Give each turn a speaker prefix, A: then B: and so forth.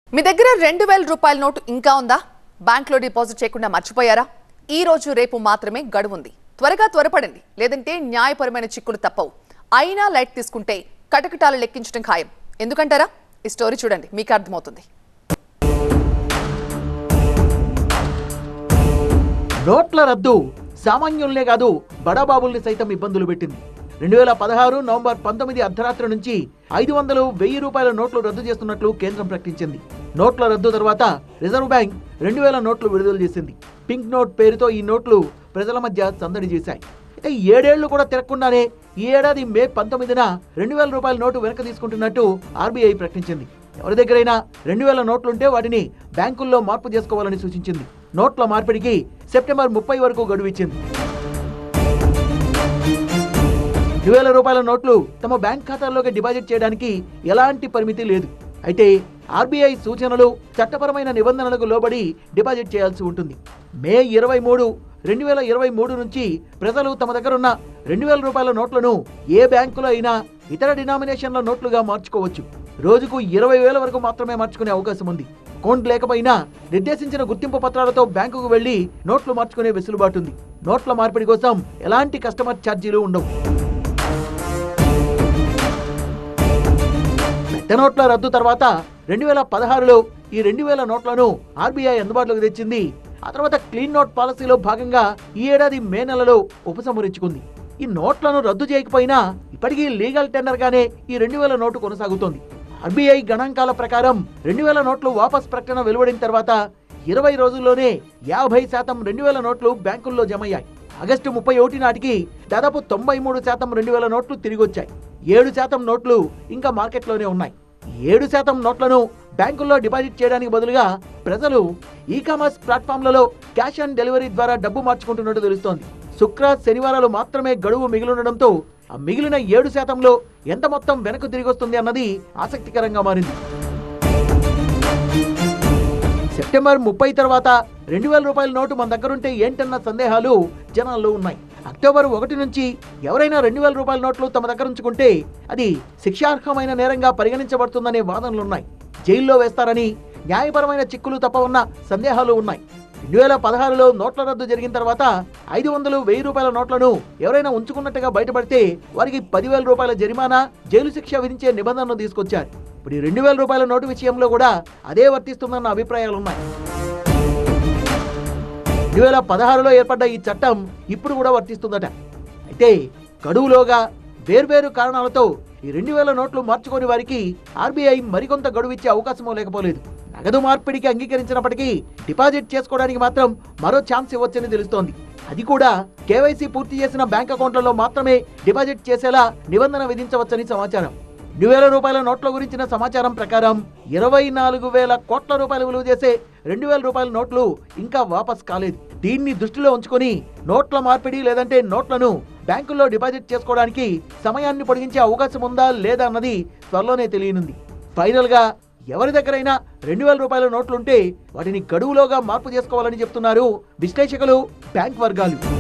A: మీ దగ్గర రెండు వేల రూపాయల నోటు ఇంకా ఉందా బ్యాంక్లో డిపాజిట్ చేయకుండా మర్చిపోయారా ఈ రోజు రేపు మాత్రమే గడువు ఉంది త్వరగా త్వరపడండి లేదంటే న్యాయపరమైన చిక్కులు తప్పవు అయినా లైట్ తీసుకుంటే కటకటాలు లెక్కించడం ఖాయం ఎందుకంటారా ఈ స్టోరీ చూడండి మీకు అర్థమవుతుంది
B: నోట్ల రద్దు సామాన్యుల్నే కాదు బడాబాబుల్ని సైతం ఇబ్బందులు పెట్టింది రెండు వేల పదహారు నవంబర్ పంతొమ్మిది అర్ధరాత్రి నుంచి ఐదు వందలు వెయ్యి రూపాయల నోట్లు రద్దు చేస్తున్నట్లు కేంద్రం ప్రకటించింది నోట్ల రద్దు తర్వాత రిజర్వ్ బ్యాంక్ రెండు వేల నోట్లు విడుదల చేసింది పింక్ నోట్ పేరుతో ఈ నోట్లు ప్రజల మధ్య సందడి చేశాయి అయితే ఏడేళ్లు కూడా తిరగకుండానే ఈ ఏడాది మే పంతొమ్మిదిన రెండు వేల రూపాయల నోటు వెనక తీసుకుంటున్నట్టు ఆర్బీఐ ప్రకటించింది ఎవరి దగ్గరైనా రెండు వేల నోట్లుంటే వాటిని బ్యాంకుల్లో మార్పు చేసుకోవాలని సూచించింది నోట్ల మార్పిడికి సెప్టెంబర్ ముప్పై వరకు గడువు ఇచ్చింది రెండు వేల రూపాయల నోట్లు తమ బ్యాంక్ ఖాతాల్లోకి డిపాజిట్ చేయడానికి ఎలాంటి పరిమితి లేదు అయితే ఆర్బీఐ సూచనలు చట్టపరమైన నిబంధనలకు లోబడి డిపాజిట్ చేయాల్సి ఉంటుంది మే ఇరవై మూడు రెండు వేల ఇరవై మూడు నుంచి ప్రజలు తమ దగ్గర ఉన్న రెండు వేల రూపాయల నోట్లను ఏ బ్యాంకులో అయినా ఇతర డినామినేషన్ల నోట్లుగా మార్చుకోవచ్చు రోజుకు ఇరవై వేల వరకు మాత్రమే మార్చుకునే అవకాశం ఉంది అకౌంట్ లేకపోయినా నిర్దేశించిన గుర్తింపు పత్రాలతో బ్యాంకుకు వెళ్లి నోట్లు మార్చుకునే వెసులుబాటు ఉంది నోట్ల మార్పిడి కోసం ఎలాంటి కస్టమర్ ఛార్జీలు ఉండవు పెద్ద నోట్ల రద్దు తర్వాత రెండు వేల పదహారులో ఈ రెండు వేల నోట్లను ఆర్బీఐ అందుబాటులోకి తెచ్చింది ఆ తర్వాత క్లీన్ నోట్ పాలసీలో భాగంగా ఈ ఏడాది మే నెలలో ఉపసంహరించుకుంది ఈ నోట్లను రద్దు చేయకపోయినా ఇప్పటికీ లీగల్ టెండర్ గానే ఈ రెండు వేల నోటు కొనసాగుతోంది ఆర్బీఐ గణాంకాల ప్రకారం రెండు వేల నోట్లు వాపస్ ప్రకటన వెలువడిన తర్వాత ఇరవై రోజుల్లోనే యాభై శాతం రెండు వేల నోట్లు బ్యాంకుల్లో జమయ్యాయి ఆగస్టు ముప్పై ఒకటి నాటికి దాదాపు తొంభై మూడు శాతం రెండు వేల నోట్లు తిరిగి వచ్చాయి ఏడు శాతం నోట్లు ఇంకా మార్కెట్లోనే ఉన్నాయి ఏడు శాతం నోట్లను బ్యాంకుల్లో డిపాజిట్ చేయడానికి బదులుగా ప్రజలు ఈ కామర్స్ ప్లాట్ఫామ్లలో క్యాష్ ఆన్ డెలివరీ ద్వారా డబ్బు మార్చుకుంటున్నట్టు తెలుస్తోంది శుక్ర శనివారాలు మాత్రమే గడువు మిగిలిండడంతో ఆ మిగిలిన ఏడు శాతంలో ఎంత మొత్తం వెనక్కు తిరిగి వస్తుంది అన్నది ఆసక్తికరంగా మారింది సెప్టెంబర్ ముప్పై తర్వాత రెండు వేల రూపాయల నోటు మన దగ్గరుంటే ఏంటన్న సందేహాలు జనాల్లో ఉన్నాయి అక్టోబర్ ఒకటి నుంచి ఎవరైనా రెండు వేల రూపాయల నోట్లు తమ దగ్గర ఉంచుకుంటే అది శిక్షార్హమైన నేరంగా పరిగణించబడుతుందనే వాదనలు ఉన్నాయి జైల్లో వేస్తారని న్యాయపరమైన చిక్కులు తప్ప ఉన్న సందేహాలు ఉన్నాయి రెండు వేల పదహారులో నోట్ల రద్దు జరిగిన తర్వాత ఐదు వందలు వెయ్యి రూపాయల నోట్లను ఎవరైనా ఉంచుకున్నట్టుగా బయటపడితే వారికి పదివేల రూపాయల జరిమానా జైలు శిక్ష విధించే నిబంధనను తీసుకొచ్చారు ఇప్పుడు ఈ రెండు వేల రూపాయల నోటు విషయంలో కూడా అదే వర్తిస్తుందన్న అభిప్రాయాలు ఉన్నాయి రెండు వేల పదహారులో ఏర్పడ్డ ఈ చట్టం ఇప్పుడు కూడా వర్తిస్తుందట అయితే గడువులోగా వేర్వేరు కారణాలతో ఈ రెండు వేల నోట్లు మార్చుకోని వారికి ఆర్బీఐ మరికొంత గడువు ఇచ్చే అవకాశమూ లేకపోలేదు నగదు మార్పిడికి అంగీకరించినప్పటికీ డిపాజిట్ చేసుకోవడానికి మాత్రం మరో ఛాన్స్ ఇవ్వచ్చని తెలుస్తోంది అది కూడా కేవైసీ పూర్తి చేసిన బ్యాంక్ అకౌంట్లలో మాత్రమే డిపాజిట్ చేసేలా నిబంధన విధించవచ్చని సమాచారం రెండు వేల రూపాయల నోట్ల గురించిన సమాచారం ప్రకారం ఇరవై నాలుగు వేల కోట్ల రూపాయలు విలువ చేసే రెండు వేల రూపాయల నోట్లు ఇంకా వాపస్ కాలేదు దీన్ని దృష్టిలో ఉంచుకొని నోట్ల మార్పిడి లేదంటే నోట్లను బ్యాంకుల్లో డిపాజిట్ చేసుకోవడానికి సమయాన్ని పొడిగించే అవకాశం ఉందా లేదా అన్నది త్వరలోనే తెలియనుంది ఫైనల్ గా ఎవరి దగ్గరైనా రెండు వేల రూపాయల నోట్లుంటే వాటిని గడువులోగా మార్పు చేసుకోవాలని చెప్తున్నారు విశ్లేషకులు బ్యాంక్ వర్గాలు